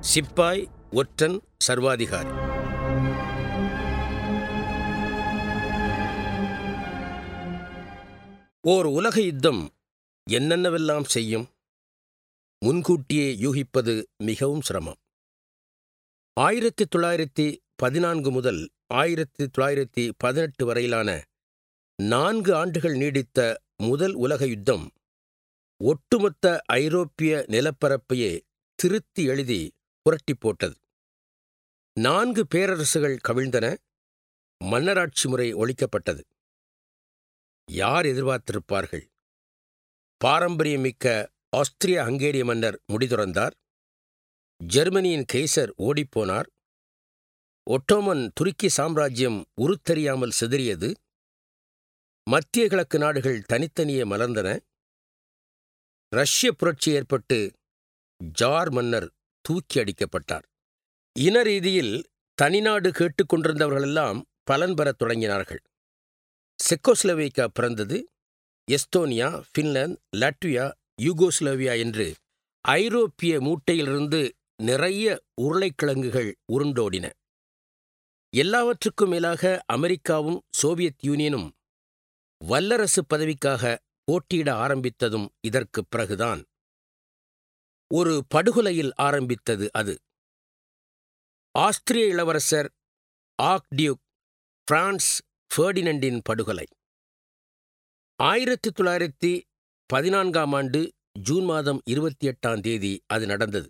சிப்பாய் ஒற்றன் சர்வாதிகாரி ஓர் உலக யுத்தம் என்னென்னவெல்லாம் செய்யும் முன்கூட்டியே யூகிப்பது மிகவும் சிரமம் ஆயிரத்தி தொள்ளாயிரத்தி பதினான்கு முதல் ஆயிரத்தி தொள்ளாயிரத்தி பதினெட்டு வரையிலான நான்கு ஆண்டுகள் நீடித்த முதல் உலக யுத்தம் ஒட்டுமொத்த ஐரோப்பிய நிலப்பரப்பையே திருத்தி எழுதி புரட்டிப் போட்டது நான்கு பேரரசுகள் கவிழ்ந்தன மன்னராட்சி முறை ஒழிக்கப்பட்டது யார் எதிர்பார்த்திருப்பார்கள் பாரம்பரியமிக்க ஆஸ்திரிய ஹங்கேரிய மன்னர் முடிதுறந்தார் ஜெர்மனியின் கெய்சர் ஓடிப்போனார் ஒட்டோமன் துருக்கி சாம்ராஜ்யம் உருத்தெரியாமல் சிதறியது மத்திய கிழக்கு நாடுகள் தனித்தனியே மலர்ந்தன ரஷ்ய புரட்சி ஏற்பட்டு ஜார் மன்னர் தூக்கி அடிக்கப்பட்டார் இன ரீதியில் தனிநாடு கேட்டுக்கொண்டிருந்தவர்களெல்லாம் பலன் பெறத் தொடங்கினார்கள் செக்கோஸ்லோவேக்கா பிறந்தது எஸ்தோனியா பின்லாந்து லாட்வியா யூகோஸ்லோவியா என்று ஐரோப்பிய மூட்டையிலிருந்து நிறைய உருளைக்கிழங்குகள் உருண்டோடின எல்லாவற்றுக்கும் மேலாக அமெரிக்காவும் சோவியத் யூனியனும் வல்லரசு பதவிக்காக போட்டியிட ஆரம்பித்ததும் இதற்குப் பிறகுதான் ஒரு படுகொலையில் ஆரம்பித்தது அது ஆஸ்திரிய இளவரசர் ஆக்டியூக் பிரான்ஸ் ஃபேர்டினண்டின் படுகொலை ஆயிரத்தி தொள்ளாயிரத்தி பதினான்காம் ஆண்டு ஜூன் மாதம் இருபத்தி எட்டாம் தேதி அது நடந்தது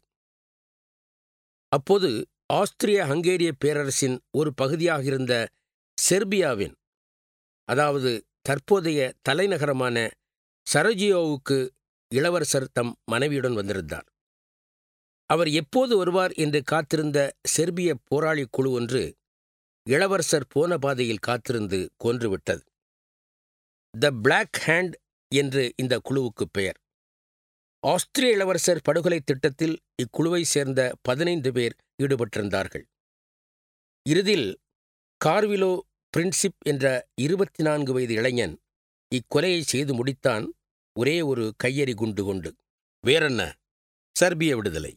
அப்போது ஆஸ்திரிய ஹங்கேரிய பேரரசின் ஒரு பகுதியாக இருந்த செர்பியாவின் அதாவது தற்போதைய தலைநகரமான சரஜியோவுக்கு இளவரசர் தம் மனைவியுடன் வந்திருந்தார் அவர் எப்போது வருவார் என்று காத்திருந்த செர்பிய போராளி குழு ஒன்று இளவரசர் போன பாதையில் காத்திருந்து கொன்றுவிட்டது த பிளாக் ஹேண்ட் என்று இந்த குழுவுக்கு பெயர் ஆஸ்திரிய இளவரசர் படுகொலை திட்டத்தில் இக்குழுவை சேர்ந்த பதினைந்து பேர் ஈடுபட்டிருந்தார்கள் இறுதியில் கார்விலோ பிரின்சிப் என்ற இருபத்தி நான்கு வயது இளைஞன் இக்கொலையை செய்து முடித்தான் ஒரே ஒரு கையெறி குண்டு கொண்டு வேறென்ன சர்பிய விடுதலை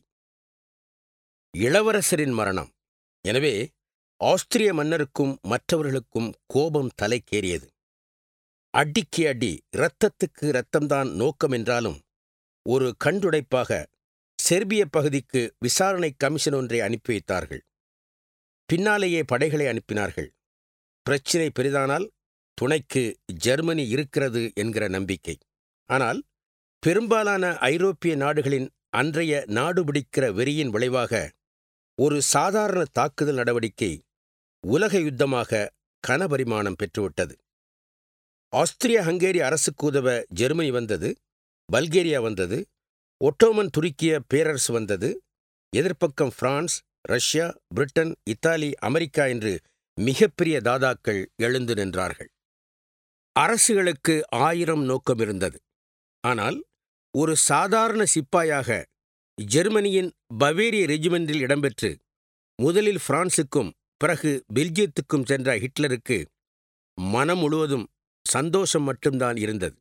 இளவரசரின் மரணம் எனவே ஆஸ்திரிய மன்னருக்கும் மற்றவர்களுக்கும் கோபம் தலைக்கேறியது அடிக்கு அடி இரத்தத்துக்கு இரத்தம்தான் நோக்கம் என்றாலும் ஒரு கண்டுடைப்பாக செர்பிய பகுதிக்கு விசாரணை கமிஷன் ஒன்றை அனுப்பி வைத்தார்கள் பின்னாலேயே படைகளை அனுப்பினார்கள் பிரச்சினை பெரிதானால் துணைக்கு ஜெர்மனி இருக்கிறது என்கிற நம்பிக்கை ஆனால் பெரும்பாலான ஐரோப்பிய நாடுகளின் அன்றைய நாடு பிடிக்கிற வெறியின் விளைவாக ஒரு சாதாரண தாக்குதல் நடவடிக்கை உலக யுத்தமாக கனபரிமாணம் பெற்றுவிட்டது ஆஸ்திரிய ஹங்கேரிய அரசுக்கு உதவ ஜெர்மனி வந்தது பல்கேரியா வந்தது ஒட்டோமன் துருக்கிய பேரரசு வந்தது எதிர்ப்பக்கம் France Russia Britain Italy America என்று மிகப்பெரிய தாதாக்கள் எழுந்து நின்றார்கள் அரசுகளுக்கு ஆயிரம் நோக்கம் இருந்தது ஆனால் ஒரு சாதாரண சிப்பாயாக ஜெர்மனியின் பவேரிய ரெஜிமெண்டில் இடம்பெற்று முதலில் பிரான்சுக்கும் பிறகு பெல்ஜியத்துக்கும் சென்ற ஹிட்லருக்கு மனம் முழுவதும் சந்தோஷம் மட்டும்தான் இருந்தது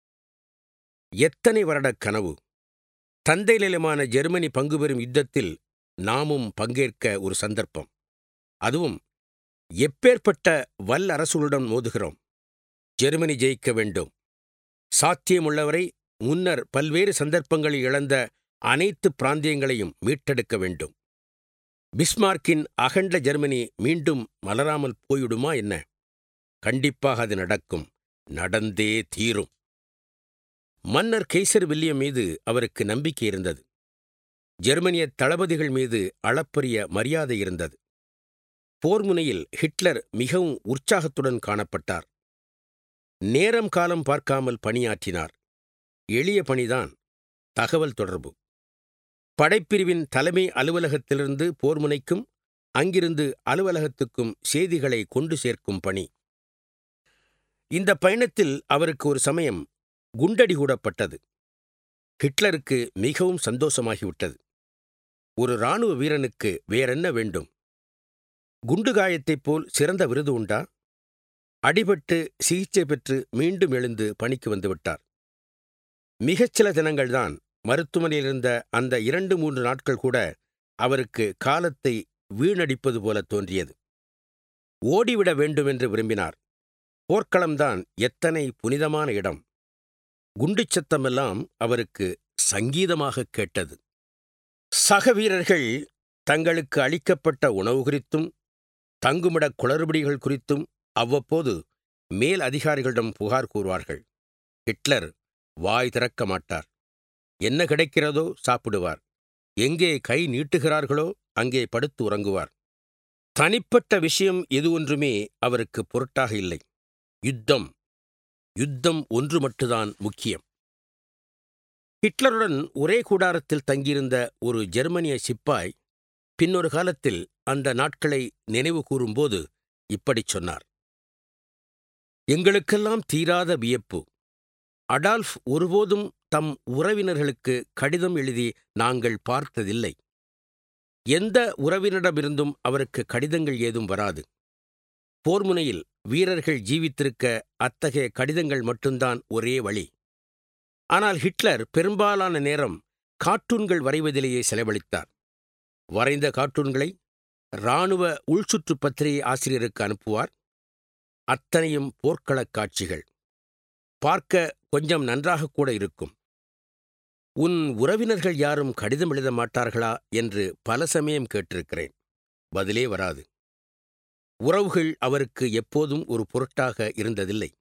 எத்தனை வருடக் கனவு தந்தை நிலமான ஜெர்மனி பங்கு பெறும் யுத்தத்தில் நாமும் பங்கேற்க ஒரு சந்தர்ப்பம் அதுவும் எப்பேற்பட்ட வல் அரசுகளுடன் மோதுகிறோம் ஜெர்மனி ஜெயிக்க வேண்டும் சாத்தியமுள்ளவரை முன்னர் பல்வேறு சந்தர்ப்பங்களில் இழந்த அனைத்து பிராந்தியங்களையும் மீட்டெடுக்க வேண்டும் பிஸ்மார்க்கின் அகண்ட ஜெர்மனி மீண்டும் மலராமல் போய்விடுமா என்ன கண்டிப்பாக அது நடக்கும் நடந்தே தீரும் மன்னர் கெய்சர் வில்லியம் மீது அவருக்கு நம்பிக்கை இருந்தது ஜெர்மனிய தளபதிகள் மீது அளப்பரிய மரியாதை இருந்தது போர் முனையில் ஹிட்லர் மிகவும் உற்சாகத்துடன் காணப்பட்டார் நேரம் காலம் பார்க்காமல் பணியாற்றினார் எளிய பணிதான் தகவல் தொடர்பு படைப்பிரிவின் தலைமை அலுவலகத்திலிருந்து போர்முனைக்கும் அங்கிருந்து அலுவலகத்துக்கும் செய்திகளை கொண்டு சேர்க்கும் பணி இந்த பயணத்தில் அவருக்கு ஒரு சமயம் குண்டடி கூடப்பட்டது ஹிட்லருக்கு மிகவும் சந்தோஷமாகிவிட்டது ஒரு இராணுவ வீரனுக்கு வேறென்ன வேண்டும் குண்டு காயத்தைப் போல் சிறந்த விருது உண்டா அடிபட்டு சிகிச்சை பெற்று மீண்டும் எழுந்து பணிக்கு வந்துவிட்டார் மிகச் சில தினங்கள்தான் மருத்துவமனையில் இருந்த அந்த இரண்டு மூன்று நாட்கள் கூட அவருக்கு காலத்தை வீணடிப்பது போல தோன்றியது ஓடிவிட வேண்டுமென்று விரும்பினார் போர்க்களம்தான் எத்தனை புனிதமான இடம் குண்டுச் சத்தமெல்லாம் அவருக்கு சங்கீதமாக கேட்டது சக வீரர்கள் தங்களுக்கு அளிக்கப்பட்ட உணவு குறித்தும் தங்குமிட குளறுபடிகள் குறித்தும் அவ்வப்போது மேல் அதிகாரிகளிடம் புகார் கூறுவார்கள் ஹிட்லர் வாய் திறக்க மாட்டார் என்ன கிடைக்கிறதோ சாப்பிடுவார் எங்கே கை நீட்டுகிறார்களோ அங்கே படுத்து உறங்குவார் தனிப்பட்ட விஷயம் எது ஒன்றுமே அவருக்கு பொருட்டாக இல்லை யுத்தம் யுத்தம் ஒன்று மட்டும்தான் முக்கியம் ஹிட்லருடன் ஒரே கூடாரத்தில் தங்கியிருந்த ஒரு ஜெர்மனிய சிப்பாய் பின்னொரு காலத்தில் அந்த நாட்களை நினைவு கூறும்போது இப்படிச் சொன்னார் எங்களுக்கெல்லாம் தீராத வியப்பு அடால்ஃப் ஒருபோதும் தம் உறவினர்களுக்கு கடிதம் எழுதி நாங்கள் பார்த்ததில்லை எந்த உறவினரிடமிருந்தும் அவருக்கு கடிதங்கள் ஏதும் வராது போர்முனையில் வீரர்கள் ஜீவித்திருக்க அத்தகைய கடிதங்கள் மட்டும்தான் ஒரே வழி ஆனால் ஹிட்லர் பெரும்பாலான நேரம் கார்ட்டூன்கள் வரைவதிலேயே செலவழித்தார் வரைந்த கார்ட்டூன்களை இராணுவ உள்சுற்று பத்திரிகை ஆசிரியருக்கு அனுப்புவார் அத்தனையும் போர்க்களக் காட்சிகள் பார்க்க கொஞ்சம் நன்றாக கூட இருக்கும் உன் உறவினர்கள் யாரும் கடிதம் எழுத மாட்டார்களா என்று பல சமயம் கேட்டிருக்கிறேன் பதிலே வராது உறவுகள் அவருக்கு எப்போதும் ஒரு பொருட்டாக இருந்ததில்லை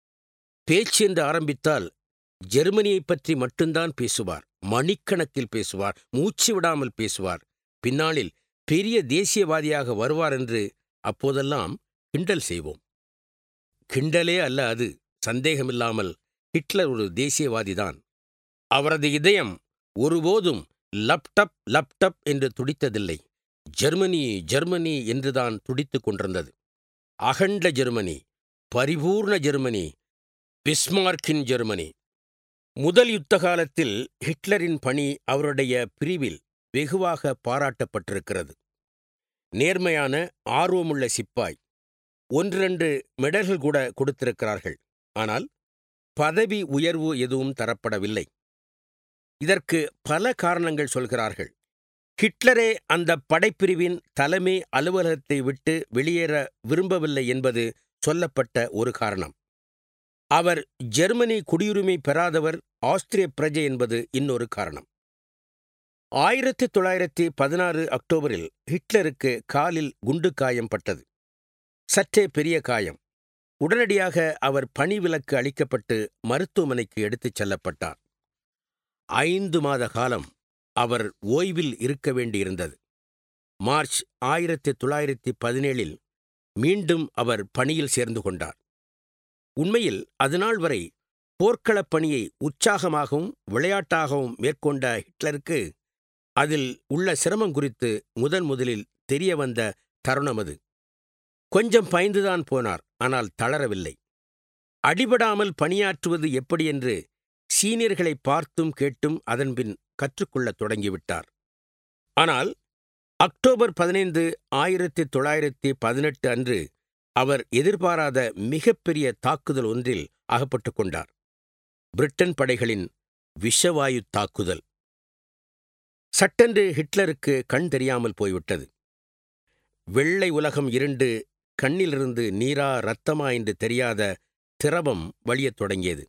பேச்சு என்று ஆரம்பித்தால் ஜெர்மனியைப் பற்றி மட்டும்தான் பேசுவார் மணிக்கணக்கில் பேசுவார் மூச்சு விடாமல் பேசுவார் பின்னாளில் பெரிய தேசியவாதியாக வருவார் என்று அப்போதெல்லாம் கிண்டல் செய்வோம் கிண்டலே அல்ல அது சந்தேகமில்லாமல் ஹிட்லர் ஒரு தேசியவாதிதான் அவரது இதயம் ஒருபோதும் லப்டப் லப்டப் என்று துடித்ததில்லை ஜெர்மனி ஜெர்மனி என்றுதான் துடித்துக் கொண்டிருந்தது அகண்ட ஜெர்மனி பரிபூர்ண ஜெர்மனி பிஸ்மார்க்கின் ஜெர்மனி முதல் யுத்த காலத்தில் ஹிட்லரின் பணி அவருடைய பிரிவில் வெகுவாக பாராட்டப்பட்டிருக்கிறது நேர்மையான ஆர்வமுள்ள சிப்பாய் ஒன்றிரண்டு மெடல்கள் கூட கொடுத்திருக்கிறார்கள் ஆனால் பதவி உயர்வு எதுவும் தரப்படவில்லை இதற்கு பல காரணங்கள் சொல்கிறார்கள் ஹிட்லரே அந்த படைப்பிரிவின் தலைமை அலுவலகத்தை விட்டு வெளியேற விரும்பவில்லை என்பது சொல்லப்பட்ட ஒரு காரணம் அவர் ஜெர்மனி குடியுரிமை பெறாதவர் ஆஸ்திரிய பிரஜை என்பது இன்னொரு காரணம் ஆயிரத்தி தொள்ளாயிரத்தி பதினாறு அக்டோபரில் ஹிட்லருக்கு காலில் குண்டு காயம் பட்டது சற்றே பெரிய காயம் உடனடியாக அவர் பணி விலக்கு அளிக்கப்பட்டு மருத்துவமனைக்கு எடுத்துச் செல்லப்பட்டார் ஐந்து மாத காலம் அவர் ஓய்வில் இருக்க வேண்டியிருந்தது மார்ச் ஆயிரத்தி தொள்ளாயிரத்தி பதினேழில் மீண்டும் அவர் பணியில் சேர்ந்து கொண்டார் உண்மையில் அதுநாள் வரை போர்க்களப் பணியை உற்சாகமாகவும் விளையாட்டாகவும் மேற்கொண்ட ஹிட்லருக்கு அதில் உள்ள சிரமம் குறித்து முதன் முதலில் தெரிய வந்த தருணம் அது கொஞ்சம் பயந்துதான் போனார் ஆனால் தளரவில்லை அடிபடாமல் பணியாற்றுவது எப்படி என்று சீனியர்களை பார்த்தும் கேட்டும் அதன்பின் கற்றுக்கொள்ளத் தொடங்கிவிட்டார் ஆனால் அக்டோபர் பதினைந்து ஆயிரத்தி தொள்ளாயிரத்தி பதினெட்டு அன்று அவர் எதிர்பாராத மிகப்பெரிய தாக்குதல் ஒன்றில் அகப்பட்டுக் கொண்டார் பிரிட்டன் படைகளின் விஷவாயு தாக்குதல் சட்டென்று ஹிட்லருக்கு கண் தெரியாமல் போய்விட்டது வெள்ளை உலகம் இருண்டு கண்ணிலிருந்து நீரா ரத்தமா என்று தெரியாத திரவம் வழியத் தொடங்கியது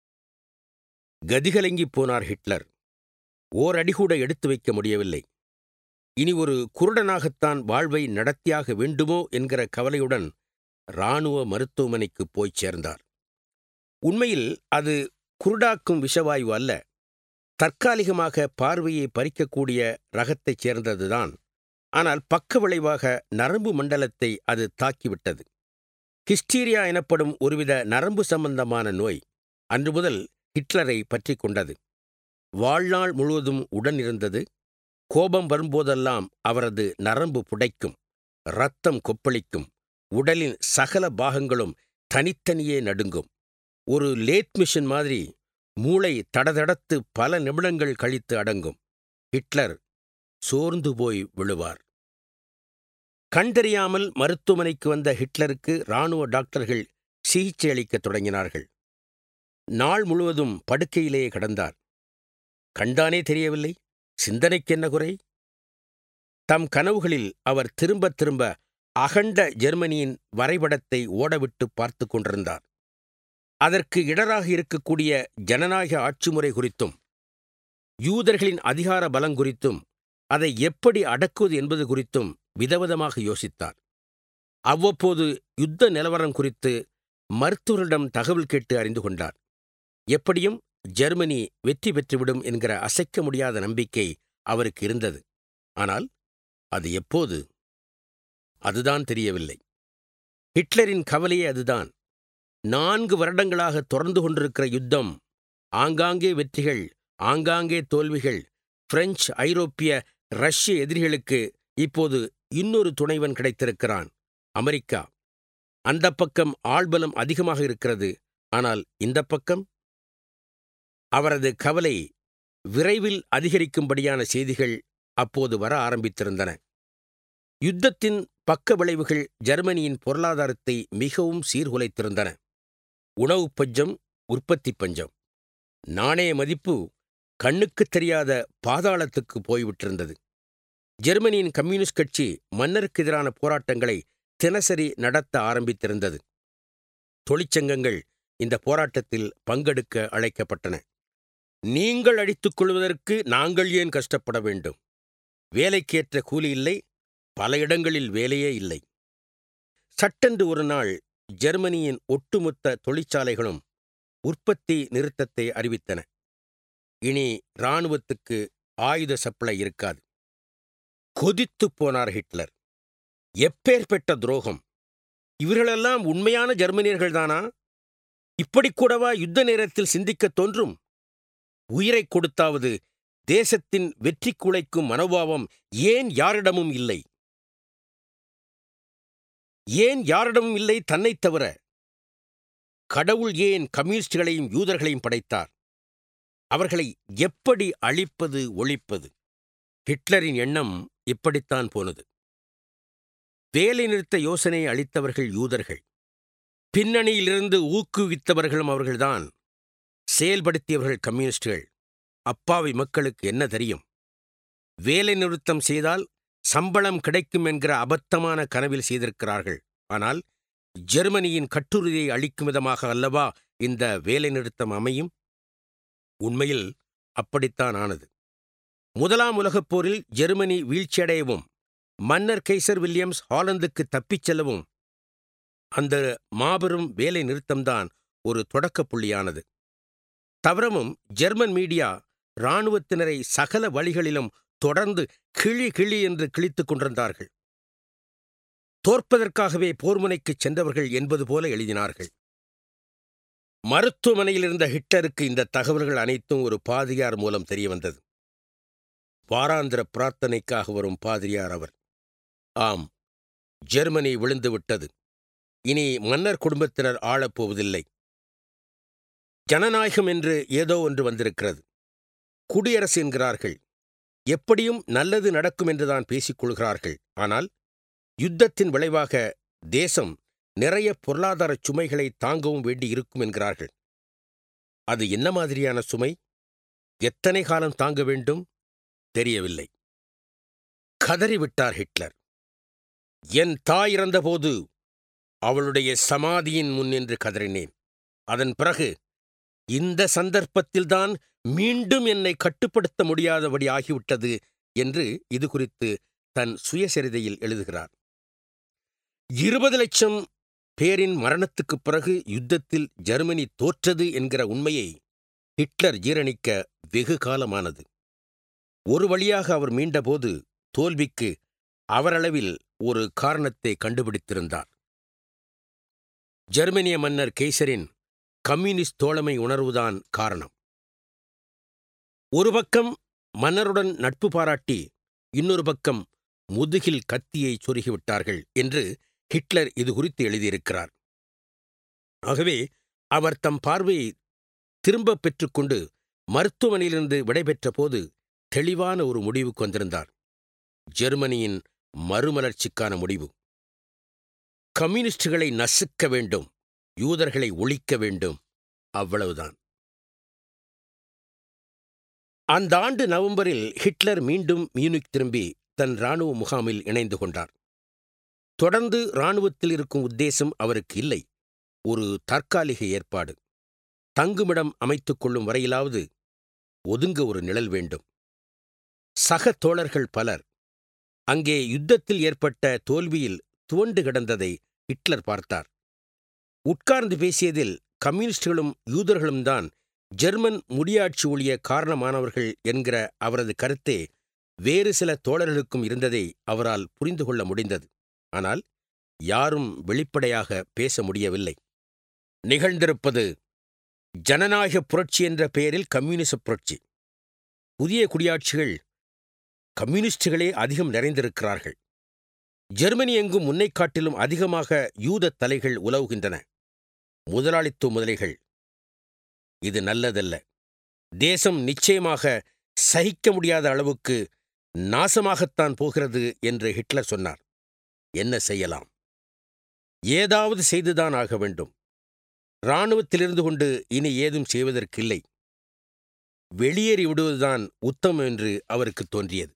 கதிகலங்கிப் போனார் ஹிட்லர் ஓர் அடிகூட எடுத்து வைக்க முடியவில்லை இனி ஒரு குருடனாகத்தான் வாழ்வை நடத்தியாக வேண்டுமோ என்கிற கவலையுடன் இராணுவ மருத்துவமனைக்குப் போய்ச் சேர்ந்தார் உண்மையில் அது குருடாக்கும் விஷவாயு அல்ல தற்காலிகமாக பார்வையை பறிக்கக்கூடிய ரகத்தைச் சேர்ந்ததுதான் ஆனால் பக்க விளைவாக நரம்பு மண்டலத்தை அது தாக்கிவிட்டது ஹிஸ்டீரியா எனப்படும் ஒருவித நரம்பு சம்பந்தமான நோய் அன்று முதல் ஹிட்லரை பற்றிக் கொண்டது வாழ்நாள் முழுவதும் உடன் இருந்தது கோபம் வரும்போதெல்லாம் அவரது நரம்பு புடைக்கும் இரத்தம் கொப்பளிக்கும் உடலின் சகல பாகங்களும் தனித்தனியே நடுங்கும் ஒரு லேத் மிஷின் மாதிரி மூளை தடதடத்து பல நிமிடங்கள் கழித்து அடங்கும் ஹிட்லர் சோர்ந்து போய் விழுவார் கண் தெரியாமல் மருத்துவமனைக்கு வந்த ஹிட்லருக்கு இராணுவ டாக்டர்கள் சிகிச்சை அளிக்கத் தொடங்கினார்கள் நாள் முழுவதும் படுக்கையிலேயே கடந்தார் கண்டானே தெரியவில்லை சிந்தனைக்கென்ன குறை தம் கனவுகளில் அவர் திரும்ப திரும்ப அகண்ட ஜெர்மனியின் வரைபடத்தை ஓடவிட்டு பார்த்து கொண்டிருந்தார் அதற்கு இடராக இருக்கக்கூடிய ஜனநாயக ஆட்சி முறை குறித்தும் யூதர்களின் அதிகார பலம் குறித்தும் அதை எப்படி அடக்குவது என்பது குறித்தும் விதவிதமாக யோசித்தார் அவ்வப்போது யுத்த நிலவரம் குறித்து மருத்துவரிடம் தகவல் கேட்டு அறிந்து கொண்டார் எப்படியும் ஜெர்மனி வெற்றி பெற்றுவிடும் என்கிற அசைக்க முடியாத நம்பிக்கை அவருக்கு இருந்தது ஆனால் அது எப்போது அதுதான் தெரியவில்லை ஹிட்லரின் கவலையே அதுதான் நான்கு வருடங்களாக தொடர்ந்து கொண்டிருக்கிற யுத்தம் ஆங்காங்கே வெற்றிகள் ஆங்காங்கே தோல்விகள் பிரெஞ்சு ஐரோப்பிய ரஷ்ய எதிரிகளுக்கு இப்போது இன்னொரு துணைவன் கிடைத்திருக்கிறான் அமெரிக்கா அந்த பக்கம் ஆள்பலம் அதிகமாக இருக்கிறது ஆனால் இந்த பக்கம் அவரது கவலை விரைவில் அதிகரிக்கும்படியான செய்திகள் அப்போது வர ஆரம்பித்திருந்தன யுத்தத்தின் பக்க விளைவுகள் ஜெர்மனியின் பொருளாதாரத்தை மிகவும் சீர்குலைத்திருந்தன உணவுப் பஞ்சம் உற்பத்தி பஞ்சம் நாணய மதிப்பு கண்ணுக்குத் தெரியாத பாதாளத்துக்கு போய்விட்டிருந்தது ஜெர்மனியின் கம்யூனிஸ்ட் கட்சி மன்னருக்கு எதிரான போராட்டங்களை தினசரி நடத்த ஆரம்பித்திருந்தது தொழிற்சங்கங்கள் இந்த போராட்டத்தில் பங்கெடுக்க அழைக்கப்பட்டன நீங்கள் அடித்துக் கொள்வதற்கு நாங்கள் ஏன் கஷ்டப்பட வேண்டும் வேலைக்கேற்ற கூலி இல்லை பல இடங்களில் வேலையே இல்லை சட்டென்று ஒரு நாள் ஜெர்மனியின் ஒட்டுமொத்த தொழிற்சாலைகளும் உற்பத்தி நிறுத்தத்தை அறிவித்தன இனி இராணுவத்துக்கு ஆயுத சப்ளை இருக்காது கொதித்துப் போனார் ஹிட்லர் எப்பேற்பட்ட துரோகம் இவர்களெல்லாம் உண்மையான ஜெர்மனியர்கள்தானா இப்படி கூடவா யுத்த நேரத்தில் சிந்திக்கத் தோன்றும் உயிரைக் கொடுத்தாவது தேசத்தின் வெற்றி குலைக்கும் மனோபாவம் ஏன் யாரிடமும் இல்லை ஏன் யாரிடமும் இல்லை தன்னைத் தவிர கடவுள் ஏன் கம்யூனிஸ்டுகளையும் யூதர்களையும் படைத்தார் அவர்களை எப்படி அழிப்பது ஒழிப்பது ஹிட்லரின் எண்ணம் இப்படித்தான் போனது வேலைநிறுத்த யோசனையை அளித்தவர்கள் யூதர்கள் பின்னணியிலிருந்து ஊக்குவித்தவர்களும் அவர்கள்தான் செயல்படுத்தியவர்கள் கம்யூனிஸ்டுகள் அப்பாவி மக்களுக்கு என்ன தெரியும் வேலை நிறுத்தம் செய்தால் சம்பளம் கிடைக்கும் என்கிற அபத்தமான கனவில் செய்திருக்கிறார்கள் ஆனால் ஜெர்மனியின் கட்டுறுதியை அளிக்கும் விதமாக அல்லவா இந்த வேலைநிறுத்தம் அமையும் உண்மையில் அப்படித்தான் ஆனது முதலாம் உலகப் போரில் ஜெர்மனி வீழ்ச்சியடையவும் மன்னர் கெய்சர் வில்லியம்ஸ் ஹாலந்துக்கு தப்பிச் செல்லவும் அந்த மாபெரும் வேலை நிறுத்தம்தான் ஒரு தொடக்கப் புள்ளியானது தவறமும் ஜெர்மன் மீடியா இராணுவத்தினரை சகல வழிகளிலும் தொடர்ந்து கிளி கிளி என்று கிழித்துக் கொண்டிருந்தார்கள் தோற்பதற்காகவே போர்முனைக்குச் சென்றவர்கள் என்பது போல எழுதினார்கள் மருத்துவமனையில் இருந்த ஹிட்லருக்கு இந்த தகவல்கள் அனைத்தும் ஒரு பாதிரியார் மூலம் தெரியவந்தது வாராந்திர பிரார்த்தனைக்காக வரும் பாதிரியார் அவர் ஆம் ஜெர்மனி விழுந்து விட்டது இனி மன்னர் குடும்பத்தினர் ஆளப்போவதில்லை ஜனநாயகம் என்று ஏதோ ஒன்று வந்திருக்கிறது குடியரசு என்கிறார்கள் எப்படியும் நல்லது நடக்கும் என்றுதான் பேசிக் கொள்கிறார்கள் ஆனால் யுத்தத்தின் விளைவாக தேசம் நிறைய பொருளாதார சுமைகளை தாங்கவும் வேண்டி இருக்கும் என்கிறார்கள் அது என்ன மாதிரியான சுமை எத்தனை காலம் தாங்க வேண்டும் தெரியவில்லை கதறிவிட்டார் ஹிட்லர் என் தாய் இறந்தபோது அவளுடைய சமாதியின் முன் என்று கதறினேன் அதன் பிறகு இந்த சந்தர்ப்பத்தில்தான் மீண்டும் என்னை கட்டுப்படுத்த முடியாதபடி ஆகிவிட்டது என்று இது குறித்து தன் சுயசரிதையில் எழுதுகிறார் இருபது லட்சம் பேரின் மரணத்துக்குப் பிறகு யுத்தத்தில் ஜெர்மனி தோற்றது என்கிற உண்மையை ஹிட்லர் ஜீரணிக்க வெகு காலமானது ஒரு வழியாக அவர் மீண்டபோது தோல்விக்கு அவரளவில் ஒரு காரணத்தை கண்டுபிடித்திருந்தார் ஜெர்மனிய மன்னர் கெய்சரின் கம்யூனிஸ்ட் தோழமை உணர்வுதான் காரணம் ஒரு பக்கம் மன்னருடன் நட்பு பாராட்டி இன்னொரு பக்கம் முதுகில் கத்தியை சொருகிவிட்டார்கள் என்று ஹிட்லர் இது குறித்து எழுதியிருக்கிறார் ஆகவே அவர் தம் பார்வையை திரும்பப் பெற்றுக்கொண்டு மருத்துவமனையிலிருந்து விடைபெற்ற போது தெளிவான ஒரு முடிவுக்கு வந்திருந்தார் ஜெர்மனியின் மறுமலர்ச்சிக்கான முடிவு கம்யூனிஸ்டுகளை நசுக்க வேண்டும் யூதர்களை ஒழிக்க வேண்டும் அவ்வளவுதான் அந்த ஆண்டு நவம்பரில் ஹிட்லர் மீண்டும் மியூனிக் திரும்பி தன் இராணுவ முகாமில் இணைந்து கொண்டார் தொடர்ந்து இராணுவத்தில் இருக்கும் உத்தேசம் அவருக்கு இல்லை ஒரு தற்காலிக ஏற்பாடு தங்குமிடம் அமைத்துக் கொள்ளும் வரையிலாவது ஒதுங்க ஒரு நிழல் வேண்டும் சக தோழர்கள் பலர் அங்கே யுத்தத்தில் ஏற்பட்ட தோல்வியில் துவண்டு கிடந்ததை ஹிட்லர் பார்த்தார் உட்கார்ந்து பேசியதில் கம்யூனிஸ்டுகளும் யூதர்களும் தான் ஜெர்மன் முடியாட்சி ஒழிய காரணமானவர்கள் என்கிற அவரது கருத்தே வேறு சில தோழர்களுக்கும் இருந்ததை அவரால் புரிந்து கொள்ள முடிந்தது ஆனால் யாரும் வெளிப்படையாக பேச முடியவில்லை நிகழ்ந்திருப்பது ஜனநாயக புரட்சி என்ற பெயரில் கம்யூனிச புரட்சி புதிய குடியாட்சிகள் கம்யூனிஸ்டுகளே அதிகம் நிறைந்திருக்கிறார்கள் ஜெர்மனி எங்கும் முன்னைக் காட்டிலும் அதிகமாக யூத தலைகள் உலவுகின்றன முதலாளித்துவ முதலைகள் இது நல்லதல்ல தேசம் நிச்சயமாக சகிக்க முடியாத அளவுக்கு நாசமாகத்தான் போகிறது என்று ஹிட்லர் சொன்னார் என்ன செய்யலாம் ஏதாவது செய்துதான் ஆக வேண்டும் இராணுவத்திலிருந்து கொண்டு இனி ஏதும் செய்வதற்கில்லை வெளியேறி விடுவதுதான் உத்தமம் என்று அவருக்கு தோன்றியது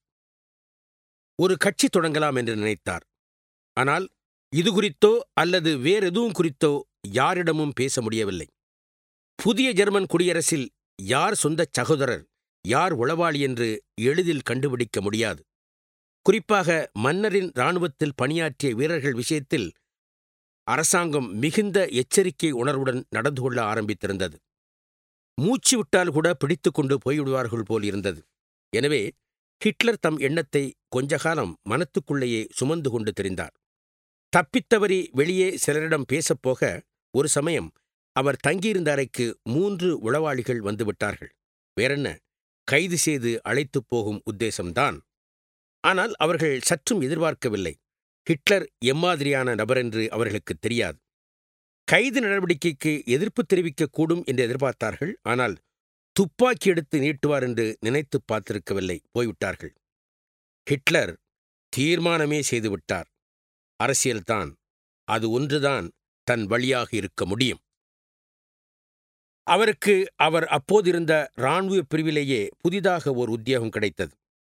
ஒரு கட்சி தொடங்கலாம் என்று நினைத்தார் ஆனால் இது குறித்தோ அல்லது வேறெதுவும் குறித்தோ யாரிடமும் பேச முடியவில்லை புதிய ஜெர்மன் குடியரசில் யார் சொந்த சகோதரர் யார் உளவாளி என்று எளிதில் கண்டுபிடிக்க முடியாது குறிப்பாக மன்னரின் இராணுவத்தில் பணியாற்றிய வீரர்கள் விஷயத்தில் அரசாங்கம் மிகுந்த எச்சரிக்கை உணர்வுடன் நடந்து கொள்ள ஆரம்பித்திருந்தது மூச்சு விட்டால் கூட பிடித்து கொண்டு போய்விடுவார்கள் போல் இருந்தது எனவே ஹிட்லர் தம் எண்ணத்தை கொஞ்ச காலம் மனத்துக்குள்ளேயே சுமந்து கொண்டு தெரிந்தார் தப்பித்தவறி வெளியே சிலரிடம் பேசப்போக ஒரு சமயம் அவர் தங்கியிருந்த அறைக்கு மூன்று உளவாளிகள் வந்துவிட்டார்கள் வேறென்ன கைது செய்து அழைத்துப் போகும் உத்தேசம்தான் ஆனால் அவர்கள் சற்றும் எதிர்பார்க்கவில்லை ஹிட்லர் எம்மாதிரியான நபர் என்று அவர்களுக்கு தெரியாது கைது நடவடிக்கைக்கு எதிர்ப்பு தெரிவிக்கக்கூடும் என்று எதிர்பார்த்தார்கள் ஆனால் துப்பாக்கி எடுத்து நீட்டுவார் என்று நினைத்துப் பார்த்திருக்கவில்லை போய்விட்டார்கள் ஹிட்லர் தீர்மானமே செய்துவிட்டார் அரசியல்தான் அது ஒன்றுதான் தன் வழியாக இருக்க முடியும் அவருக்கு அவர் அப்போதிருந்த இராணுவ பிரிவிலேயே புதிதாக ஒரு உத்தியோகம் கிடைத்தது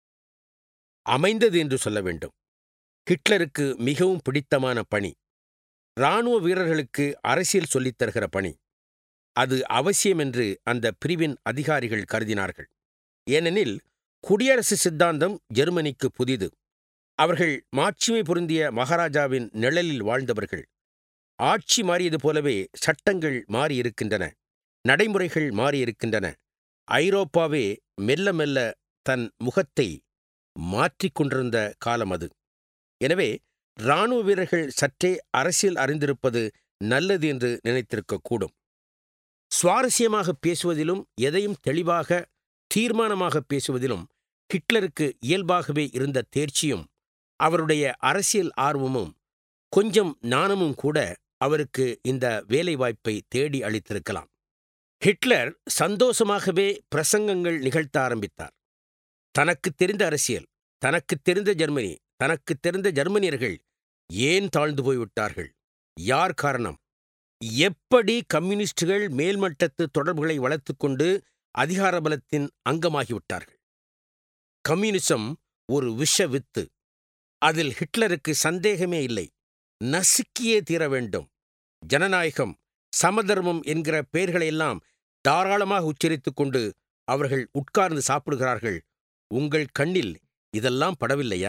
அமைந்தது என்று சொல்ல வேண்டும் ஹிட்லருக்கு மிகவும் பிடித்தமான பணி இராணுவ வீரர்களுக்கு அரசியல் சொல்லித் தருகிற பணி அது அவசியம் என்று அந்த பிரிவின் அதிகாரிகள் கருதினார்கள் ஏனெனில் குடியரசு சித்தாந்தம் ஜெர்மனிக்கு புதிது அவர்கள் மாட்சிமை பொருந்திய மகாராஜாவின் நிழலில் வாழ்ந்தவர்கள் ஆட்சி மாறியது போலவே சட்டங்கள் மாறியிருக்கின்றன நடைமுறைகள் மாறியிருக்கின்றன ஐரோப்பாவே மெல்ல மெல்ல தன் முகத்தை மாற்றிக் கொண்டிருந்த காலம் அது எனவே இராணுவ வீரர்கள் சற்றே அரசியல் அறிந்திருப்பது நல்லது என்று நினைத்திருக்கக்கூடும் சுவாரஸ்யமாக பேசுவதிலும் எதையும் தெளிவாக தீர்மானமாக பேசுவதிலும் ஹிட்லருக்கு இயல்பாகவே இருந்த தேர்ச்சியும் அவருடைய அரசியல் ஆர்வமும் கொஞ்சம் நாணமும் கூட அவருக்கு இந்த வேலைவாய்ப்பை தேடி அளித்திருக்கலாம் ஹிட்லர் சந்தோஷமாகவே பிரசங்கங்கள் நிகழ்த்த ஆரம்பித்தார் தனக்குத் தெரிந்த அரசியல் தனக்குத் தெரிந்த ஜெர்மனி தனக்குத் தெரிந்த ஜெர்மனியர்கள் ஏன் தாழ்ந்து போய்விட்டார்கள் யார் காரணம் எப்படி கம்யூனிஸ்டுகள் மேல்மட்டத்து தொடர்புகளை வளர்த்துக்கொண்டு அதிகார பலத்தின் அங்கமாகிவிட்டார்கள் கம்யூனிசம் ஒரு விஷ வித்து அதில் ஹிட்லருக்கு சந்தேகமே இல்லை நசுக்கியே தீர வேண்டும் ஜனநாயகம் சமதர்மம் என்கிற பெயர்களையெல்லாம் தாராளமாக உச்சரித்துக் கொண்டு அவர்கள் உட்கார்ந்து சாப்பிடுகிறார்கள் உங்கள் கண்ணில் இதெல்லாம் படவில்லையா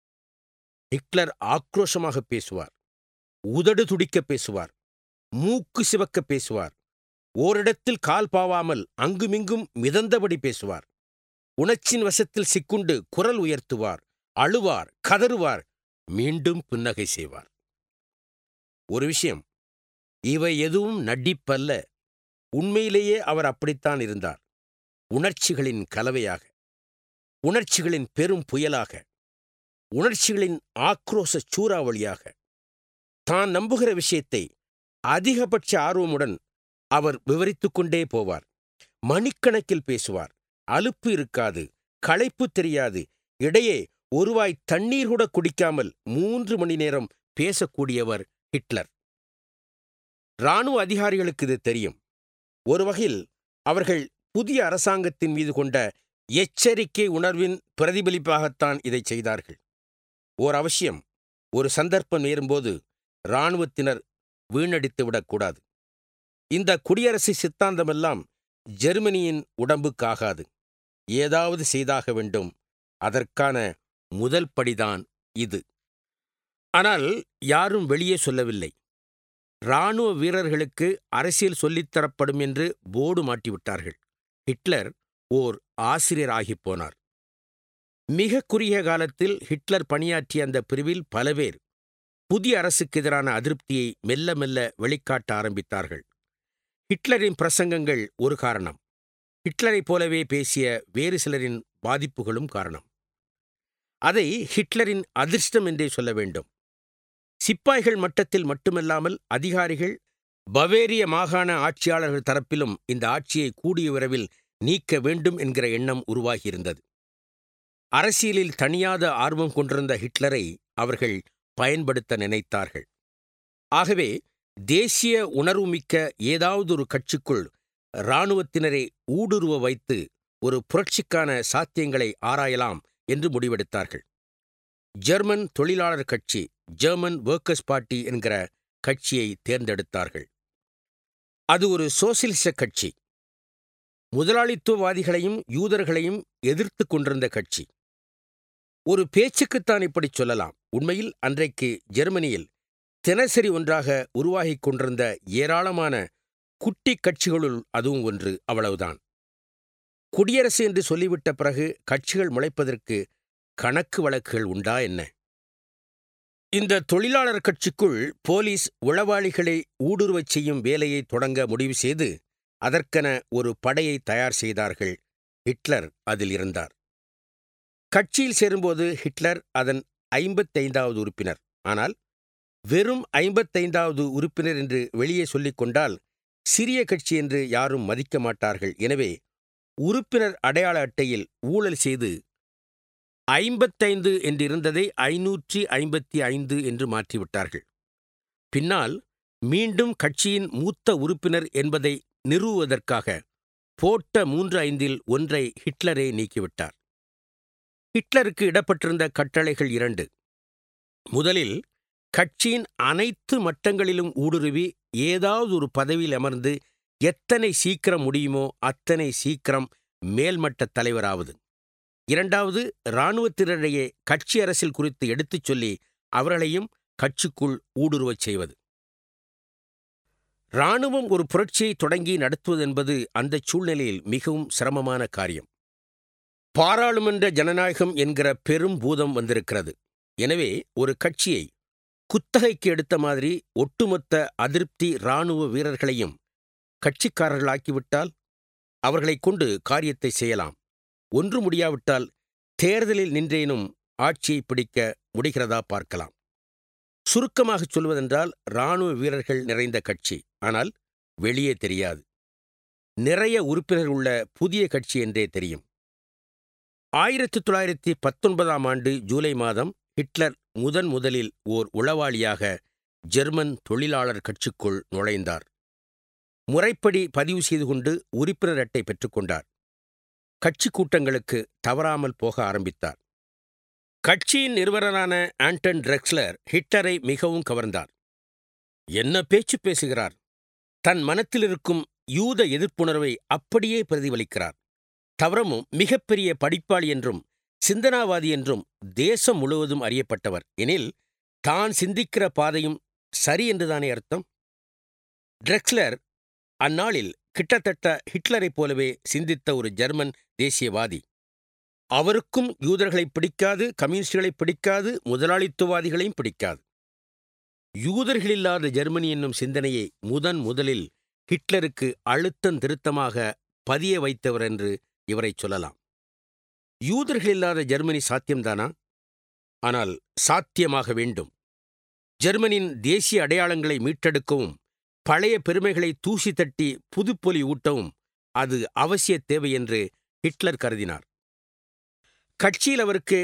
ஹிட்லர் ஆக்ரோஷமாக பேசுவார் உதடு துடிக்க பேசுவார் மூக்கு சிவக்க பேசுவார் ஓரிடத்தில் கால் பாவாமல் அங்குமிங்கும் மிதந்தபடி பேசுவார் உணர்ச்சின் வசத்தில் சிக்குண்டு குரல் உயர்த்துவார் அழுவார் கதறுவார் மீண்டும் புன்னகை செய்வார் ஒரு விஷயம் இவை எதுவும் நடிப்பல்ல உண்மையிலேயே அவர் அப்படித்தான் இருந்தார் உணர்ச்சிகளின் கலவையாக உணர்ச்சிகளின் பெரும் புயலாக உணர்ச்சிகளின் ஆக்ரோச சூறாவளியாக தான் நம்புகிற விஷயத்தை அதிகபட்ச ஆர்வமுடன் அவர் விவரித்துக் கொண்டே போவார் மணிக்கணக்கில் பேசுவார் அலுப்பு இருக்காது களைப்பு தெரியாது இடையே ஒருவாய் தண்ணீர் கூட குடிக்காமல் மூன்று மணி நேரம் பேசக்கூடியவர் ஹிட்லர் இராணுவ அதிகாரிகளுக்கு இது தெரியும் ஒரு வகையில் அவர்கள் புதிய அரசாங்கத்தின் மீது கொண்ட எச்சரிக்கை உணர்வின் பிரதிபலிப்பாகத்தான் இதை செய்தார்கள் ஓர் அவசியம் ஒரு சந்தர்ப்பம் நேரும்போது இராணுவத்தினர் வீணடித்து விடக்கூடாது இந்த குடியரசு சித்தாந்தமெல்லாம் ஜெர்மனியின் உடம்புக்காகாது ஏதாவது செய்தாக வேண்டும் அதற்கான முதல் படிதான் இது ஆனால் யாரும் வெளியே சொல்லவில்லை இராணுவ வீரர்களுக்கு அரசியல் சொல்லித்தரப்படும் என்று போர்டு மாட்டிவிட்டார்கள் ஹிட்லர் ஓர் ஆசிரியராகிப் போனார் மிக குறுகிய காலத்தில் ஹிட்லர் பணியாற்றிய அந்த பிரிவில் பல பேர் புதிய அரசுக்கு எதிரான அதிருப்தியை மெல்ல மெல்ல வெளிக்காட்ட ஆரம்பித்தார்கள் ஹிட்லரின் பிரசங்கங்கள் ஒரு காரணம் ஹிட்லரைப் போலவே பேசிய வேறு சிலரின் பாதிப்புகளும் காரணம் அதை ஹிட்லரின் அதிர்ஷ்டம் என்றே சொல்ல வேண்டும் சிப்பாய்கள் மட்டத்தில் மட்டுமல்லாமல் அதிகாரிகள் பவேரிய மாகாண ஆட்சியாளர்கள் தரப்பிலும் இந்த ஆட்சியை கூடிய விரைவில் நீக்க வேண்டும் என்கிற எண்ணம் உருவாகியிருந்தது அரசியலில் தனியாத ஆர்வம் கொண்டிருந்த ஹிட்லரை அவர்கள் பயன்படுத்த நினைத்தார்கள் ஆகவே தேசிய உணர்வுமிக்க ஏதாவது ஒரு கட்சிக்குள் இராணுவத்தினரை ஊடுருவ வைத்து ஒரு புரட்சிக்கான சாத்தியங்களை ஆராயலாம் என்று முடிவெடுத்தார்கள் ஜெர்மன் தொழிலாளர் கட்சி ஜெர்மன் ஒர்க்கர்ஸ் பார்ட்டி என்கிற கட்சியை தேர்ந்தெடுத்தார்கள் அது ஒரு சோசியலிச கட்சி முதலாளித்துவவாதிகளையும் யூதர்களையும் எதிர்த்து கொண்டிருந்த கட்சி ஒரு பேச்சுக்குத்தான் இப்படி சொல்லலாம் உண்மையில் அன்றைக்கு ஜெர்மனியில் தினசரி ஒன்றாக உருவாகிக் கொண்டிருந்த ஏராளமான குட்டி கட்சிகளுள் அதுவும் ஒன்று அவ்வளவுதான் குடியரசு என்று சொல்லிவிட்ட பிறகு கட்சிகள் முளைப்பதற்கு கணக்கு வழக்குகள் உண்டா என்ன இந்த தொழிலாளர் கட்சிக்குள் போலீஸ் உளவாளிகளை ஊடுருவச் செய்யும் வேலையை தொடங்க முடிவு செய்து அதற்கென ஒரு படையை தயார் செய்தார்கள் ஹிட்லர் அதில் இருந்தார் கட்சியில் சேரும்போது ஹிட்லர் அதன் ஐம்பத்தைந்தாவது உறுப்பினர் ஆனால் வெறும் ஐம்பத்தைந்தாவது உறுப்பினர் என்று வெளியே சொல்லிக் கொண்டால் சிறிய கட்சி என்று யாரும் மதிக்க மாட்டார்கள் எனவே உறுப்பினர் அடையாள அட்டையில் ஊழல் செய்து ஐம்பத்தைந்து என்றிருந்ததை ஐநூற்றி ஐம்பத்தி ஐந்து என்று மாற்றிவிட்டார்கள் பின்னால் மீண்டும் கட்சியின் மூத்த உறுப்பினர் என்பதை நிறுவுவதற்காக போட்ட மூன்று ஐந்தில் ஒன்றை ஹிட்லரே நீக்கிவிட்டார் ஹிட்லருக்கு இடப்பட்டிருந்த கட்டளைகள் இரண்டு முதலில் கட்சியின் அனைத்து மட்டங்களிலும் ஊடுருவி ஏதாவது ஒரு பதவியில் அமர்ந்து எத்தனை சீக்கிரம் முடியுமோ அத்தனை சீக்கிரம் மேல்மட்ட தலைவராவது இரண்டாவது இராணுவத்தினரிடையே கட்சி அரசியல் குறித்து எடுத்துச் சொல்லி அவர்களையும் கட்சிக்குள் ஊடுருவச் செய்வது இராணுவம் ஒரு புரட்சியை தொடங்கி நடத்துவது என்பது அந்தச் சூழ்நிலையில் மிகவும் சிரமமான காரியம் பாராளுமன்ற ஜனநாயகம் என்கிற பெரும் பூதம் வந்திருக்கிறது எனவே ஒரு கட்சியை குத்தகைக்கு எடுத்த மாதிரி ஒட்டுமொத்த அதிருப்தி இராணுவ வீரர்களையும் கட்சிக்காரர்களாக்கிவிட்டால் அவர்களைக் கொண்டு காரியத்தை செய்யலாம் ஒன்று முடியாவிட்டால் தேர்தலில் நின்றேனும் ஆட்சியை பிடிக்க முடிகிறதா பார்க்கலாம் சுருக்கமாகச் சொல்வதென்றால் இராணுவ வீரர்கள் நிறைந்த கட்சி ஆனால் வெளியே தெரியாது நிறைய உறுப்பினர் உள்ள புதிய கட்சி என்றே தெரியும் ஆயிரத்தி தொள்ளாயிரத்தி பத்தொன்பதாம் ஆண்டு ஜூலை மாதம் ஹிட்லர் முதன் முதலில் ஓர் உளவாளியாக ஜெர்மன் தொழிலாளர் கட்சிக்குள் நுழைந்தார் முறைப்படி பதிவு செய்து கொண்டு உறுப்பினர் அட்டை பெற்றுக்கொண்டார் கட்சி கூட்டங்களுக்கு தவறாமல் போக ஆரம்பித்தார் கட்சியின் நிறுவனரான ஆண்டன் ட்ரெக்ஸ்லர் ஹிட்லரை மிகவும் கவர்ந்தார் என்ன பேச்சு பேசுகிறார் தன் மனத்தில் இருக்கும் யூத எதிர்ப்புணர்வை அப்படியே பிரதிபலிக்கிறார் தவறமும் மிகப்பெரிய படிப்பாளி என்றும் சிந்தனாவாதி என்றும் தேசம் முழுவதும் அறியப்பட்டவர் எனில் தான் சிந்திக்கிற பாதையும் சரி என்றுதானே அர்த்தம் ட்ரெக்ஸ்லர் அந்நாளில் கிட்டத்தட்ட ஹிட்லரைப் போலவே சிந்தித்த ஒரு ஜெர்மன் தேசியவாதி அவருக்கும் யூதர்களை பிடிக்காது கம்யூனிஸ்டுகளை பிடிக்காது முதலாளித்துவாதிகளையும் பிடிக்காது யூதர்களில்லாத ஜெர்மனி என்னும் சிந்தனையை முதன் முதலில் ஹிட்லருக்கு அழுத்தம் திருத்தமாக பதிய வைத்தவர் என்று இவரைச் சொல்லலாம் யூதர்களில்லாத ஜெர்மனி சாத்தியம்தானா ஆனால் சாத்தியமாக வேண்டும் ஜெர்மனின் தேசிய அடையாளங்களை மீட்டெடுக்கவும் பழைய பெருமைகளை தூசி தட்டி புதுப்பொலி ஊட்டவும் அது அவசிய தேவை என்று ஹிட்லர் கருதினார் கட்சியில் அவருக்கு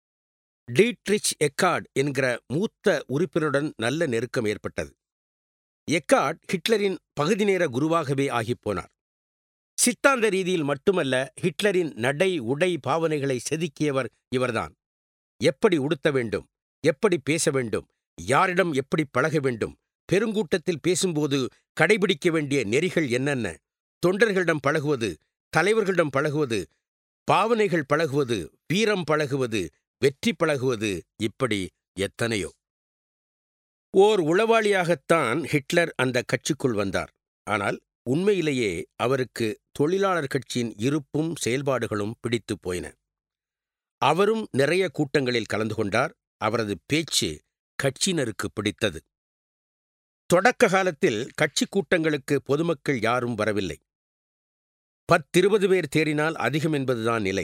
டீட்ரிச் எக்கார்ட் என்கிற மூத்த உறுப்பினருடன் நல்ல நெருக்கம் ஏற்பட்டது எக்கார்ட் ஹிட்லரின் பகுதி நேர குருவாகவே ஆகிப்போனார் சித்தாந்த ரீதியில் மட்டுமல்ல ஹிட்லரின் நடை உடை பாவனைகளை செதுக்கியவர் இவர்தான் எப்படி உடுத்த வேண்டும் எப்படி பேச வேண்டும் யாரிடம் எப்படி பழக வேண்டும் பெருங்கூட்டத்தில் பேசும்போது கடைபிடிக்க வேண்டிய நெறிகள் என்னென்ன தொண்டர்களிடம் பழகுவது தலைவர்களிடம் பழகுவது பாவனைகள் பழகுவது வீரம் பழகுவது வெற்றி பழகுவது இப்படி எத்தனையோ ஓர் உளவாளியாகத்தான் ஹிட்லர் அந்த கட்சிக்குள் வந்தார் ஆனால் உண்மையிலேயே அவருக்கு தொழிலாளர் கட்சியின் இருப்பும் செயல்பாடுகளும் பிடித்துப் போயின அவரும் நிறைய கூட்டங்களில் கலந்து கொண்டார் அவரது பேச்சு கட்சியினருக்கு பிடித்தது தொடக்க காலத்தில் கட்சி கூட்டங்களுக்கு பொதுமக்கள் யாரும் வரவில்லை பத்திருபது பேர் தேறினால் அதிகம் என்பதுதான் நிலை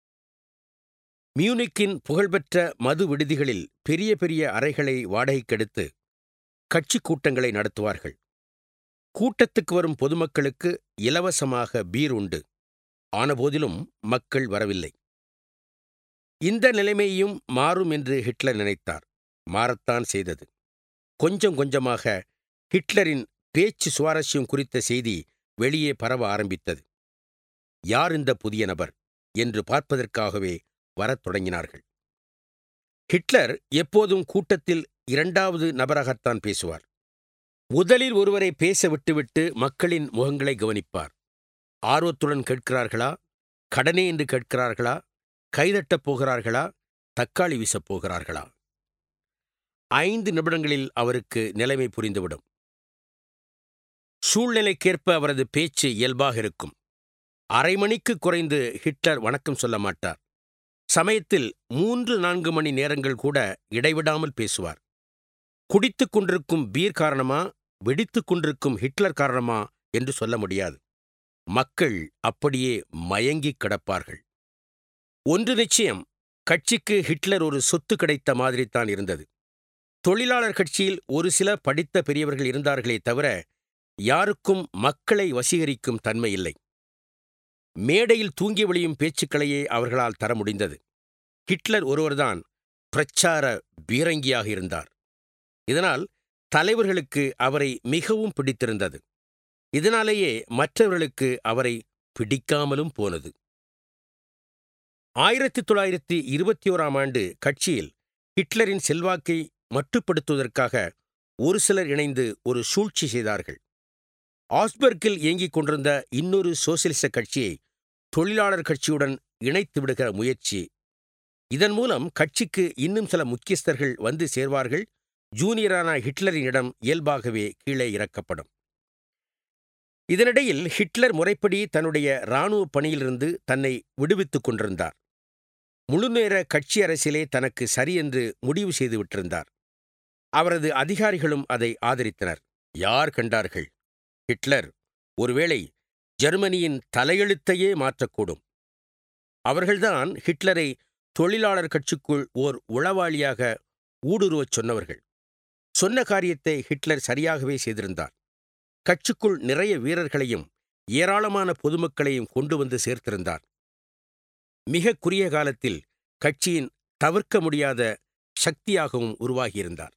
மியூனிக்கின் புகழ்பெற்ற மது விடுதிகளில் பெரிய பெரிய அறைகளை வாடகைக்கெடுத்து கட்சி கூட்டங்களை நடத்துவார்கள் கூட்டத்துக்கு வரும் பொதுமக்களுக்கு இலவசமாக பீர் உண்டு ஆனபோதிலும் மக்கள் வரவில்லை இந்த நிலைமையும் மாறும் என்று ஹிட்லர் நினைத்தார் மாறத்தான் செய்தது கொஞ்சம் கொஞ்சமாக ஹிட்லரின் பேச்சு சுவாரஸ்யம் குறித்த செய்தி வெளியே பரவ ஆரம்பித்தது யார் இந்த புதிய நபர் என்று பார்ப்பதற்காகவே வரத் தொடங்கினார்கள் ஹிட்லர் எப்போதும் கூட்டத்தில் இரண்டாவது நபராகத்தான் பேசுவார் முதலில் ஒருவரை பேச விட்டுவிட்டு மக்களின் முகங்களை கவனிப்பார் ஆர்வத்துடன் கேட்கிறார்களா கடனே என்று கேட்கிறார்களா கைதட்டப் போகிறார்களா தக்காளி வீசப் போகிறார்களா ஐந்து நிமிடங்களில் அவருக்கு நிலைமை புரிந்துவிடும் சூழ்நிலைக்கேற்ப அவரது பேச்சு இயல்பாக இருக்கும் அரை மணிக்கு குறைந்து ஹிட்லர் வணக்கம் சொல்ல மாட்டார் சமயத்தில் மூன்று நான்கு மணி நேரங்கள் கூட இடைவிடாமல் பேசுவார் குடித்துக் கொண்டிருக்கும் பீர் காரணமா வெடித்துக் கொண்டிருக்கும் ஹிட்லர் காரணமா என்று சொல்ல முடியாது மக்கள் அப்படியே மயங்கிக் கிடப்பார்கள் ஒன்று நிச்சயம் கட்சிக்கு ஹிட்லர் ஒரு சொத்து கிடைத்த மாதிரித்தான் இருந்தது தொழிலாளர் கட்சியில் ஒரு சில படித்த பெரியவர்கள் இருந்தார்களே தவிர யாருக்கும் மக்களை வசீகரிக்கும் தன்மை இல்லை மேடையில் தூங்கி விழியும் பேச்சுக்களையே அவர்களால் தர முடிந்தது ஹிட்லர் ஒருவர்தான் பிரச்சார பீரங்கியாக இருந்தார் இதனால் தலைவர்களுக்கு அவரை மிகவும் பிடித்திருந்தது இதனாலேயே மற்றவர்களுக்கு அவரை பிடிக்காமலும் போனது ஆயிரத்தி தொள்ளாயிரத்தி இருபத்தி ஓராம் ஆண்டு கட்சியில் ஹிட்லரின் செல்வாக்கை மட்டுப்படுத்துவதற்காக ஒரு சிலர் இணைந்து ஒரு சூழ்ச்சி செய்தார்கள் ஆஸ்பர்க்கில் இயங்கிக் கொண்டிருந்த இன்னொரு சோசியலிச கட்சியை தொழிலாளர் கட்சியுடன் இணைத்து விடுகிற முயற்சி இதன் மூலம் கட்சிக்கு இன்னும் சில முக்கியஸ்தர்கள் வந்து சேர்வார்கள் ஜூனியரான ஹிட்லரினிடம் இயல்பாகவே கீழே இறக்கப்படும் இதனிடையில் ஹிட்லர் முறைப்படி தன்னுடைய இராணுவ பணியிலிருந்து தன்னை விடுவித்துக் கொண்டிருந்தார் முழுநேர கட்சி அரசியலே தனக்கு சரியென்று முடிவு செய்து விட்டிருந்தார் அவரது அதிகாரிகளும் அதை ஆதரித்தனர் யார் கண்டார்கள் ஹிட்லர் ஒருவேளை ஜெர்மனியின் தலையெழுத்தையே மாற்றக்கூடும் அவர்கள்தான் ஹிட்லரை தொழிலாளர் கட்சிக்குள் ஓர் உளவாளியாக ஊடுருவச் சொன்னவர்கள் சொன்ன காரியத்தை ஹிட்லர் சரியாகவே செய்திருந்தார் கட்சிக்குள் நிறைய வீரர்களையும் ஏராளமான பொதுமக்களையும் கொண்டு வந்து சேர்த்திருந்தார் மிக குறுகிய காலத்தில் கட்சியின் தவிர்க்க முடியாத சக்தியாகவும் உருவாகியிருந்தார்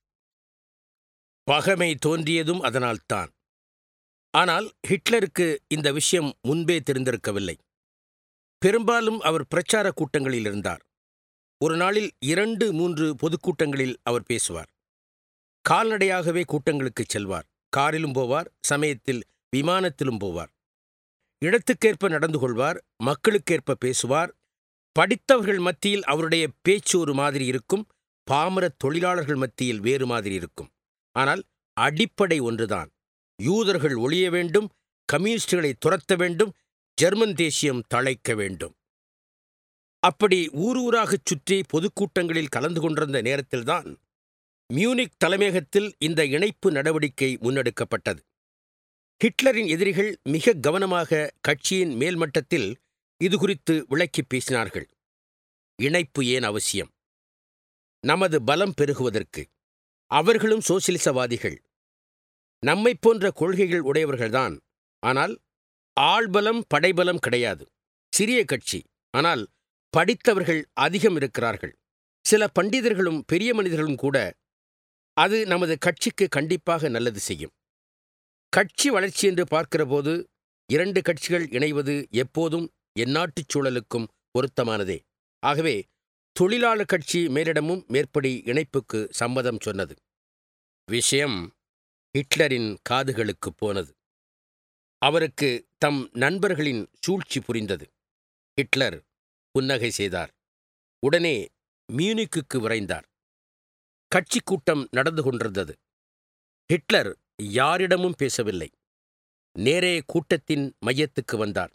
பகமை தோன்றியதும் அதனால்தான் ஆனால் ஹிட்லருக்கு இந்த விஷயம் முன்பே தெரிந்திருக்கவில்லை பெரும்பாலும் அவர் பிரச்சார கூட்டங்களில் இருந்தார் ஒரு நாளில் இரண்டு மூன்று பொதுக்கூட்டங்களில் அவர் பேசுவார் கால்நடையாகவே கூட்டங்களுக்குச் செல்வார் காரிலும் போவார் சமயத்தில் விமானத்திலும் போவார் இடத்துக்கேற்ப நடந்து கொள்வார் மக்களுக்கேற்ப பேசுவார் படித்தவர்கள் மத்தியில் அவருடைய பேச்சு ஒரு மாதிரி இருக்கும் பாமர தொழிலாளர்கள் மத்தியில் வேறு மாதிரி இருக்கும் ஆனால் அடிப்படை ஒன்றுதான் யூதர்கள் ஒழிய வேண்டும் கம்யூனிஸ்டுகளை துரத்த வேண்டும் ஜெர்மன் தேசியம் தழைக்க வேண்டும் அப்படி ஊர் ஊராகச் சுற்றி பொதுக்கூட்டங்களில் கலந்து கொண்டிருந்த நேரத்தில்தான் மியூனிக் தலைமையகத்தில் இந்த இணைப்பு நடவடிக்கை முன்னெடுக்கப்பட்டது ஹிட்லரின் எதிரிகள் மிக கவனமாக கட்சியின் மேல்மட்டத்தில் இது குறித்து விளக்கிப் பேசினார்கள் இணைப்பு ஏன் அவசியம் நமது பலம் பெருகுவதற்கு அவர்களும் சோசியலிசவாதிகள் நம்மைப் போன்ற கொள்கைகள் உடையவர்கள்தான் ஆனால் ஆள்பலம் படைபலம் கிடையாது சிறிய கட்சி ஆனால் படித்தவர்கள் அதிகம் இருக்கிறார்கள் சில பண்டிதர்களும் பெரிய மனிதர்களும் கூட அது நமது கட்சிக்கு கண்டிப்பாக நல்லது செய்யும் கட்சி வளர்ச்சி என்று பார்க்கிறபோது இரண்டு கட்சிகள் இணைவது எப்போதும் எந்நாட்டுச் சூழலுக்கும் பொருத்தமானதே ஆகவே தொழிலாளர் கட்சி மேலிடமும் மேற்படி இணைப்புக்கு சம்மதம் சொன்னது விஷயம் ஹிட்லரின் காதுகளுக்குப் போனது அவருக்கு தம் நண்பர்களின் சூழ்ச்சி புரிந்தது ஹிட்லர் புன்னகை செய்தார் உடனே மியூனிக்குக்கு விரைந்தார் கட்சி கூட்டம் நடந்து கொண்டிருந்தது ஹிட்லர் யாரிடமும் பேசவில்லை நேரே கூட்டத்தின் மையத்துக்கு வந்தார்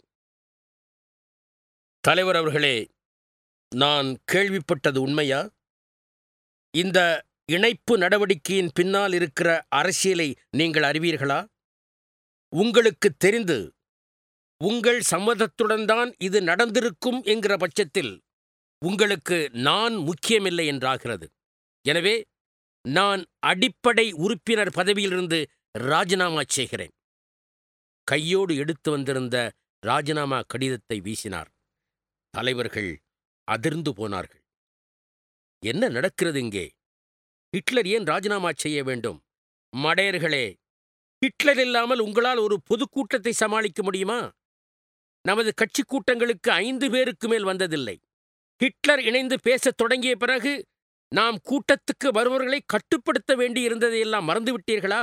தலைவர் அவர்களே நான் கேள்விப்பட்டது உண்மையா இந்த இணைப்பு நடவடிக்கையின் பின்னால் இருக்கிற அரசியலை நீங்கள் அறிவீர்களா உங்களுக்கு தெரிந்து உங்கள் சம்மதத்துடன் தான் இது நடந்திருக்கும் என்கிற பட்சத்தில் உங்களுக்கு நான் முக்கியமில்லை என்றாகிறது எனவே நான் அடிப்படை உறுப்பினர் பதவியிலிருந்து ராஜினாமா செய்கிறேன் கையோடு எடுத்து வந்திருந்த ராஜினாமா கடிதத்தை வீசினார் தலைவர்கள் அதிர்ந்து போனார்கள் என்ன நடக்கிறது இங்கே ஹிட்லர் ஏன் ராஜினாமா செய்ய வேண்டும் மடையர்களே ஹிட்லர் இல்லாமல் உங்களால் ஒரு பொதுக்கூட்டத்தை சமாளிக்க முடியுமா நமது கட்சி கூட்டங்களுக்கு ஐந்து பேருக்கு மேல் வந்ததில்லை ஹிட்லர் இணைந்து பேசத் தொடங்கிய பிறகு நாம் கூட்டத்துக்கு வருபவர்களை கட்டுப்படுத்த வேண்டியிருந்ததையெல்லாம் மறந்துவிட்டீர்களா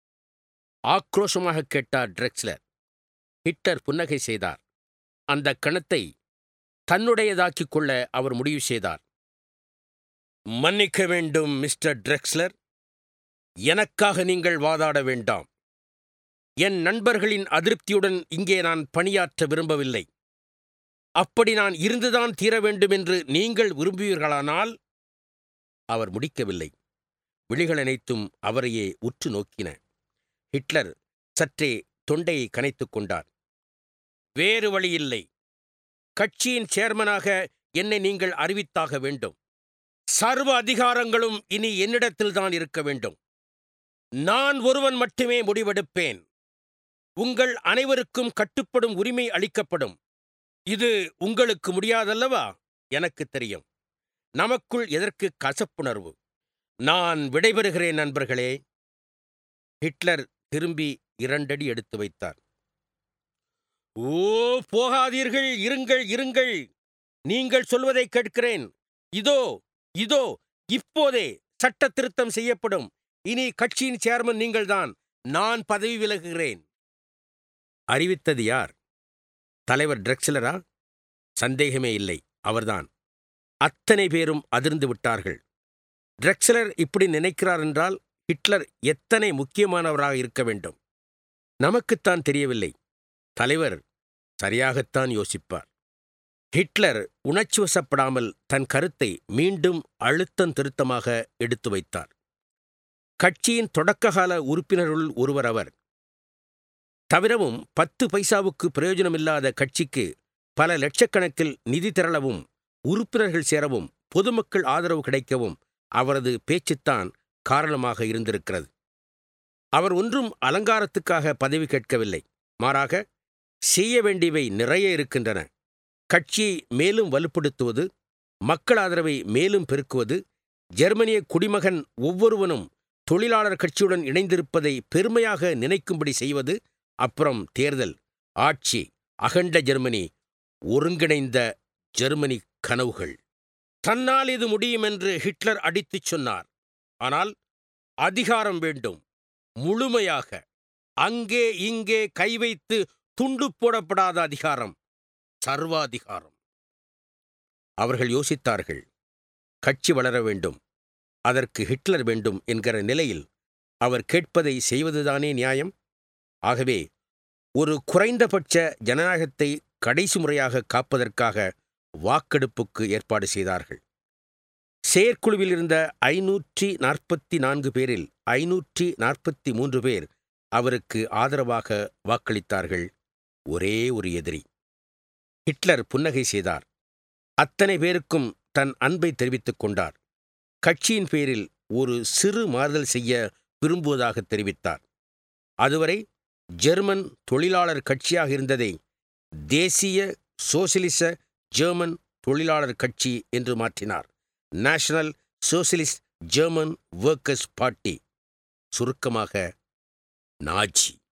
ஆக்ரோஷமாக கேட்டார் ட்ரெக்ஸ்லர் ஹிட்லர் புன்னகை செய்தார் அந்த கணத்தை தன்னுடையதாக்கிக் கொள்ள அவர் முடிவு செய்தார் மன்னிக்க வேண்டும் மிஸ்டர் ட்ரெக்ஸ்லர் எனக்காக நீங்கள் வாதாட வேண்டாம் என் நண்பர்களின் அதிருப்தியுடன் இங்கே நான் பணியாற்ற விரும்பவில்லை அப்படி நான் இருந்துதான் தீர வேண்டும் என்று நீங்கள் விரும்புவீர்களானால் அவர் முடிக்கவில்லை விழிகள் அனைத்தும் அவரையே உற்று நோக்கின ஹிட்லர் சற்றே தொண்டையை கனைத்துக் கொண்டார் வேறு வழியில்லை கட்சியின் சேர்மனாக என்னை நீங்கள் அறிவித்தாக வேண்டும் சர்வ அதிகாரங்களும் இனி என்னிடத்தில்தான் இருக்க வேண்டும் நான் ஒருவன் மட்டுமே முடிவெடுப்பேன் உங்கள் அனைவருக்கும் கட்டுப்படும் உரிமை அளிக்கப்படும் இது உங்களுக்கு முடியாதல்லவா எனக்கு தெரியும் நமக்குள் எதற்கு கசப்புணர்வு நான் விடைபெறுகிறேன் நண்பர்களே ஹிட்லர் திரும்பி இரண்டடி எடுத்து வைத்தார் ஓ போகாதீர்கள் இருங்கள் இருங்கள் நீங்கள் சொல்வதை கேட்கிறேன் இதோ இதோ இப்போதே சட்ட திருத்தம் செய்யப்படும் இனி கட்சியின் சேர்மன் நீங்கள்தான் நான் பதவி விலகுகிறேன் அறிவித்தது யார் தலைவர் ட்ரெக்ஸலரா சந்தேகமே இல்லை அவர்தான் அத்தனை பேரும் அதிர்ந்து விட்டார்கள் ட்ரெக்ஸலர் இப்படி நினைக்கிறார் என்றால் ஹிட்லர் எத்தனை முக்கியமானவராக இருக்க வேண்டும் நமக்குத்தான் தெரியவில்லை தலைவர் சரியாகத்தான் யோசிப்பார் ஹிட்லர் உணர்ச்சிவசப்படாமல் தன் கருத்தை மீண்டும் அழுத்தம் திருத்தமாக எடுத்து வைத்தார் கட்சியின் தொடக்ககால உறுப்பினருள் ஒருவர் அவர் தவிரவும் பத்து பைசாவுக்கு பிரயோஜனமில்லாத கட்சிக்கு பல லட்சக்கணக்கில் நிதி திரளவும் உறுப்பினர்கள் சேரவும் பொதுமக்கள் ஆதரவு கிடைக்கவும் அவரது பேச்சுத்தான் காரணமாக இருந்திருக்கிறது அவர் ஒன்றும் அலங்காரத்துக்காக பதவி கேட்கவில்லை மாறாக செய்ய வேண்டியவை நிறைய இருக்கின்றன கட்சியை மேலும் வலுப்படுத்துவது மக்கள் ஆதரவை மேலும் பெருக்குவது ஜெர்மனிய குடிமகன் ஒவ்வொருவனும் தொழிலாளர் கட்சியுடன் இணைந்திருப்பதை பெருமையாக நினைக்கும்படி செய்வது அப்புறம் தேர்தல் ஆட்சி அகண்ட ஜெர்மனி ஒருங்கிணைந்த ஜெர்மனி கனவுகள் தன்னால் இது முடியும் என்று ஹிட்லர் அடித்துச் சொன்னார் ஆனால் அதிகாரம் வேண்டும் முழுமையாக அங்கே இங்கே கை வைத்து துண்டு போடப்படாத அதிகாரம் சர்வாதிகாரம் அவர்கள் யோசித்தார்கள் கட்சி வளர வேண்டும் அதற்கு ஹிட்லர் வேண்டும் என்கிற நிலையில் அவர் கேட்பதை செய்வதுதானே நியாயம் ஆகவே ஒரு குறைந்தபட்ச ஜனநாயகத்தை கடைசி முறையாக காப்பதற்காக வாக்கெடுப்புக்கு ஏற்பாடு செய்தார்கள் செயற்குழுவில் இருந்த ஐநூற்றி நாற்பத்தி நான்கு பேரில் ஐநூற்றி நாற்பத்தி மூன்று பேர் அவருக்கு ஆதரவாக வாக்களித்தார்கள் ஒரே ஒரு எதிரி ஹிட்லர் புன்னகை செய்தார் அத்தனை பேருக்கும் தன் அன்பை தெரிவித்துக் கொண்டார் கட்சியின் பேரில் ஒரு சிறு மாறுதல் செய்ய விரும்புவதாக தெரிவித்தார் அதுவரை ஜெர்மன் தொழிலாளர் கட்சியாக இருந்ததை தேசிய சோசியலிச ஜெர்மன் தொழிலாளர் கட்சி என்று மாற்றினார் national socialist German workers party சுருக்கமாக நாஜி